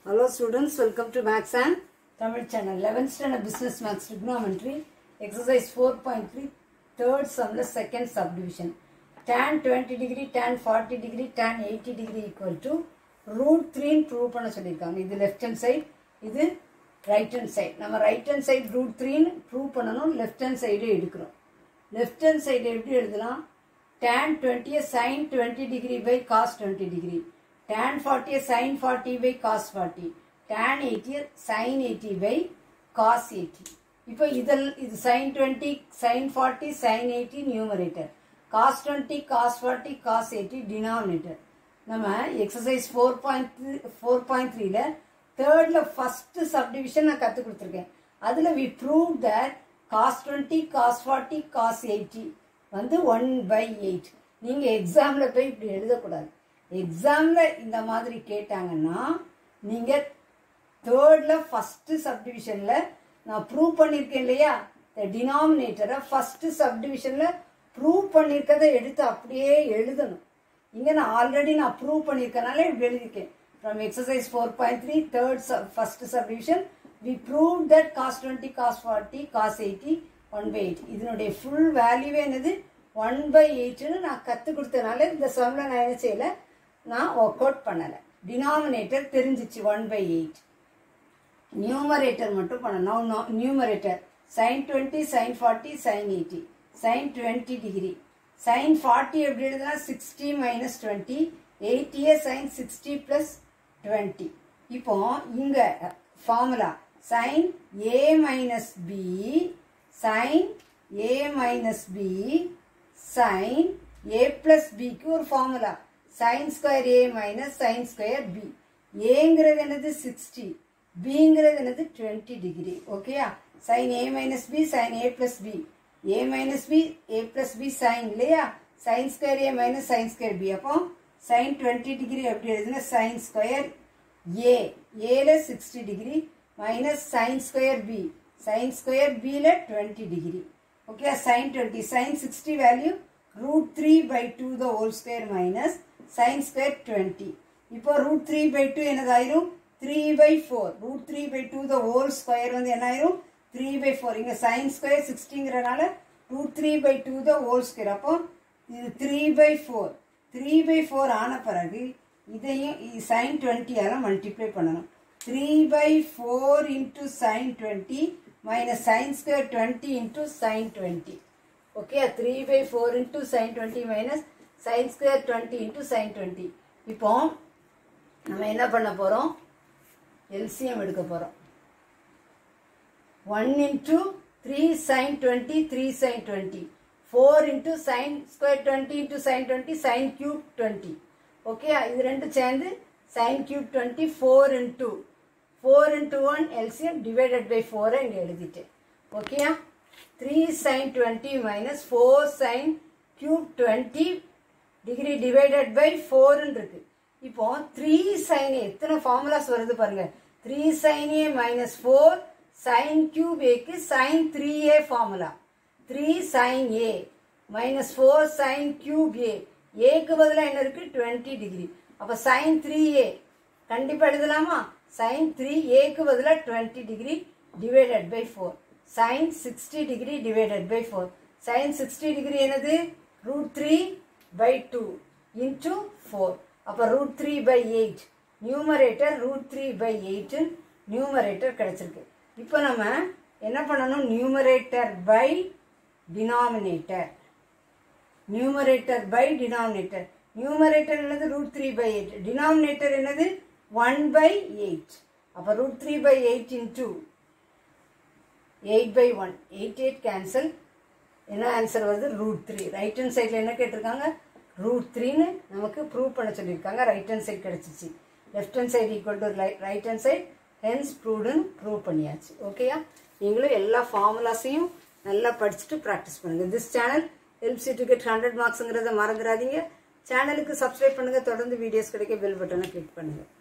Hello students, welcome to Max and Tamil channel. 11th standard business maths trigonometry exercise 4.3 third sum the second subdivision. tan 20 degree, tan 40 degree, tan 80 degree equal to root 3 ன்னு prove பண்ண சொல்லியிருக்காங்க இது left hand side இது right hand side நம்ம right hand side root த்ரீன்னு prove பண்ணணும் left hand side எடுக்கிறோம் left hand side எப்படி எழுதலாம் tan 20 sin 20 degree by cos 20 degree tan 40 sin 40 by cos 40 tan 80 sin 80 by cos 80 இப்போ இதில் இது sin 20 sin 40 sin 80 numerator cos 20 cos 40 cos 80 denominator நம்ம exercise four point four point த்ரீல தேர்ட்ல first subdivision நான் கற்றுக் கொடுத்துருக்கேன் அதில் we prove that cos twenty cos forty cos eighty வந்து ஒன் பை எயிட் நீங்கள் எக்ஸாமில் போய் இப்படி எழுதக்கூடாது எக்ஸாமில் இந்த மாதிரி கேட்டாங்கன்னா நீங்கள் தேர்டில் ஃபஸ்ட்டு சப்டிவிஷனில் நான் ப்ரூவ் பண்ணியிருக்கேன் இல்லையா இந்த டினாமினேட்டரை ஃபஸ்ட்டு சப்டிவிஷனில் ப்ரூவ் பண்ணியிருக்கதை எடுத்து அப்படியே எழுதணும் இங்கே நான் ஆல்ரெடி நான் ப்ரூவ் பண்ணியிருக்கனால இப்படி எழுதியிருக்கேன் from exercise four point three third sub first subdivision we prove that cos twenty cos forty cos eighty one by eight இதனுடைய ஃபுல் வேல்யூவே என்னது ஒன் பை எயிட்னு நான் கற்றுக் கொடுத்தனால இந்த சம்மில் நான் என்ன செய்யலை நான் ஒர்க் அவுட் பண்ணலை டினாமினேட்டர் தெரிஞ்சிச்சு ஒன் பை எயிட் நியூமரேட்டர் மட்டும் பண்ணணும் numerator sine twenty sine forty sine eighty sine twenty degree sine forty எப்படி எழுதுனா சிக்ஸ்டி மைனஸ் டுவெண்ட்டி எயிட்டியே சைன் சிக்ஸ்டி ப்ளஸ் டுவெண்ட்டி இப்போ இங்கே formula sine A minus B sine A minus B sine A plus பிக்கு ஒரு formula sine square A minus sine square B ஏங்கிறது என்னது sixty பிங்கிறது என்னது டுவெண்ட்டி டிகிரி ஓகேயா sign A minus B sine A plus B A minus B A plus B sine இல்லையா sine square A minus sine square B அப்போ sine twenty degree எப்படி எழுதுனா sine square A ஏல sixty degree minus sine square B sine square பியில் twenty degree okay sine twenty sine sixty value root three by two the whole square minus sine square twenty இப்போ root three by two என்னதாயிரும் three by four root three by two the whole square வந்து என்ன ஆயிரும் three by four இங்கே sine square சிக்ஸ்டிங்கிறனால root three by two the whole square அப்போ இது three by four three by four ஆன பிறகு இதையும் சைன் டுவெண்ட்டியால் மல்டிப்ளை பண்ணணும் three by four into sine twenty minus sine square twenty into sine twenty okay three by four into sine twenty minus sine square twenty into sine twenty இப்போ நம்ம என்ன பண்ண போகிறோம் எல்சிஎம் எடுக்க போகிறோம் one into three sine twenty three sine twenty four into sine square twenty into sine twenty sine cube twenty okay இது ரெண்டும் சேர்ந்து sine cube twenty four into four into one LCM divided by ஃபோரை இங்கே எழுதிட்டேன் ஓகேயா three sine twenty minus four sine cube twenty degree divided by ஃபோர்னு இருக்கு இப்போ த்ரீ சைன் எத்தனை ஃபார்முலாஸ் வருது பாருங்க three sine A minus four sine cube ஏக்கு sign three A formula three sine A minus four sine cube A ஏக்கு பதிலாக என்ன இருக்கு டுவெண்ட்டி டிகிரி அப்போ சைன் த்ரீ ஏ கண்டிப்பாக எழுதலாமா சைன் த்ரீ ஏக்கு பதிலாக twenty degree divided by four sine sixty degree divided by four sine sixty degree என்னது root three by two into four அப்போ root three by eight numerator root three by eight numerator கிடச்சிருக்கு இப்போ நம்ம என்ன பண்ணணும் numerator by denominator numerator by denominator numerator என்னது root three by eight denominator என்னது one by eight அப்போ root three by eight into eight by one eight eight cancel என்ன answer வருது ரூட் த்ரீ ரைட் ஹேண்ட் சைடில் என்ன கேட்டிருக்காங்க root த்ரீன்னு நமக்கு ப்ரூவ் பண்ண சொல்லியிருக்காங்க ரைட் ஹேண்ட் சைடு கிடச்சிச்சு left hand side equal to right hand side hence ப்ரூவ்டுன்னு ப்ரூவ் பண்ணியாச்சு ஓகேயா நீங்களும் எல்லா ஃபார்முலாஸையும் நல்லா படிச்சுட்டு ப்ராக்டிஸ் பண்ணுங்கள் this channel helps to get hundred மார்க்ஸுங்கிறத மறந்துடாதீங்க சேனலுக்கு சப்ஸ்கிரைப் பண்ணுங்கள் தொடர்ந்து வீடியோஸ் கிடைக்க பெல் பட்டனை கிளிக் பண்ணுங்கள்